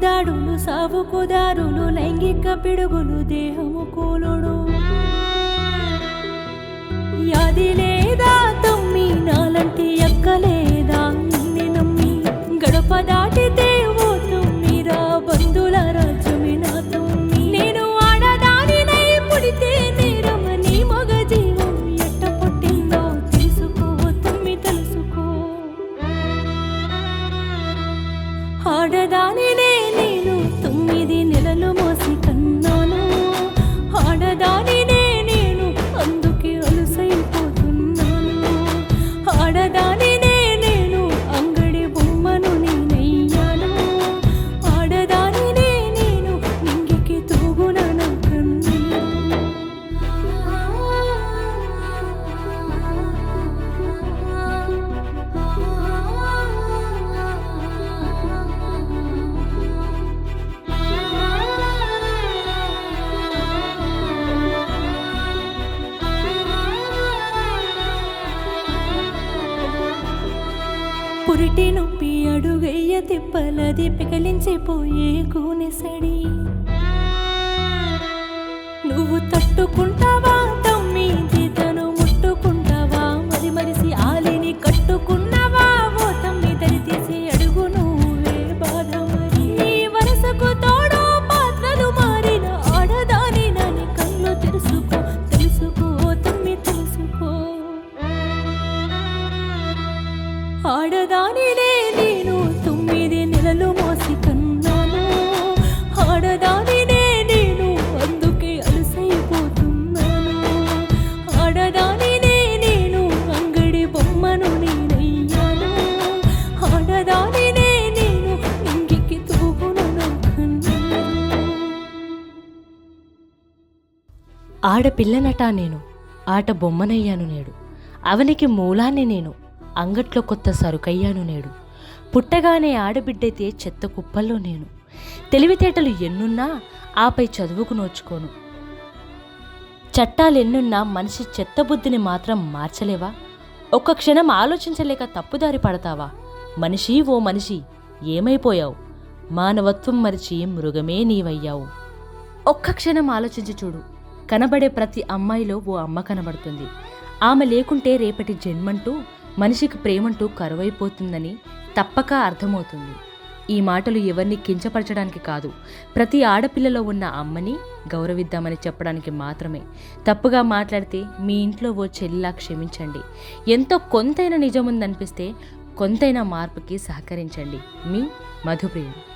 దాడులు సావుకు దారులు లైంగిక పిడుగులు దేహము కూలుడు యాది లేదా తమ్మి నాలంటి ఎక్కలేదా నిన్ను నమ్మి గడప దాటితే ఓ తమ్మిరా బంధుల రాజ్యమే నా తమ్మి నేను ఆడదానినై పుడితే నేరమని మగ జీవం ఎట్ట పుట్టిందో తెలుసుకో తమ్మి తెలుసుకో ఆడదానినే నేను తొమ్మిది నెలలు మోసి కన్నాను ఆడదానినే నేను అందుకే అలుసైపోతున్నాను ఆడదానినే నేను అంగడి బొమ్మను నేనయ్యాను ఆడదానినే నేను నింగికి తూగున నా పురిటి నొప్పి అడుగయ్య తిప్పలది పికలించిపోయే కూనెసడి నువ్వు తట్టుకుంటావా తమ్మిది తను ముట్టుకుంటావా మరి మరిసి ఆలిని కట్టుకున్నావా ఓ తమ్మి దరి తీసి అడుగు నువ్వే బాధ మరి నీ వరసకు తోడు పాత్రలు మారిన ఆడదాని నని కళ్ళు తెలుసుకో తెలుసుకో తమ్మి తెలుసుకో ఆడదానినే నేను తొమ్మిది నెలలు మోసి కన్నాను ఆడదానినే నేను అందుకే అలసైపోతున్నాను ఆడదానినే నేను అంగడి బొమ్మను నేనయ్యాను ఆడదానినే నేను ఇంగికి తూగును నా కన్నులు. ఆడపిల్లనటా నేను ఆట బొమ్మనయ్యాను నేడు అవనికి మూలాన్ని నేను అంగట్లో కొత్త సరుకయ్యాను నేడు పుట్టగానే ఆడబిడ్డైతే చెత్త కుప్పల్లో నేను తెలివితేటలు ఎన్నున్నా ఆపై చదువుకు నోచుకోను చట్టాలెన్నున్నా మనిషి చెత్త బుద్ధిని మాత్రం మార్చలేవా ఒక్క క్షణం ఆలోచించలేక తప్పుదారి పడతావా మనిషి ఓ మనిషి ఏమైపోయావు మానవత్వం మరిచి మృగమే నీవయ్యావు ఒక్క క్షణం ఆలోచించి చూడు కనబడే ప్రతి అమ్మాయిలో ఓ అమ్మ కనబడుతుంది ఆమె లేకుంటే రేపటి జన్మంటూ మనిషికి ప్రేమంటూ కరువైపోతుందని తప్పక అర్థమవుతుంది ఈ మాటలు ఎవరిని కించపరచడానికి కాదు ప్రతి ఆడపిల్లలో ఉన్న అమ్మని గౌరవిద్దామని చెప్పడానికి మాత్రమే తప్పుగా మాట్లాడితే మీ ఇంట్లో ఓ చెల్లిలా క్షమించండి ఎంతో కొంతైనా నిజముందనిపిస్తే కొంతైనా మార్పుకి సహకరించండి మీ మధుప్రియ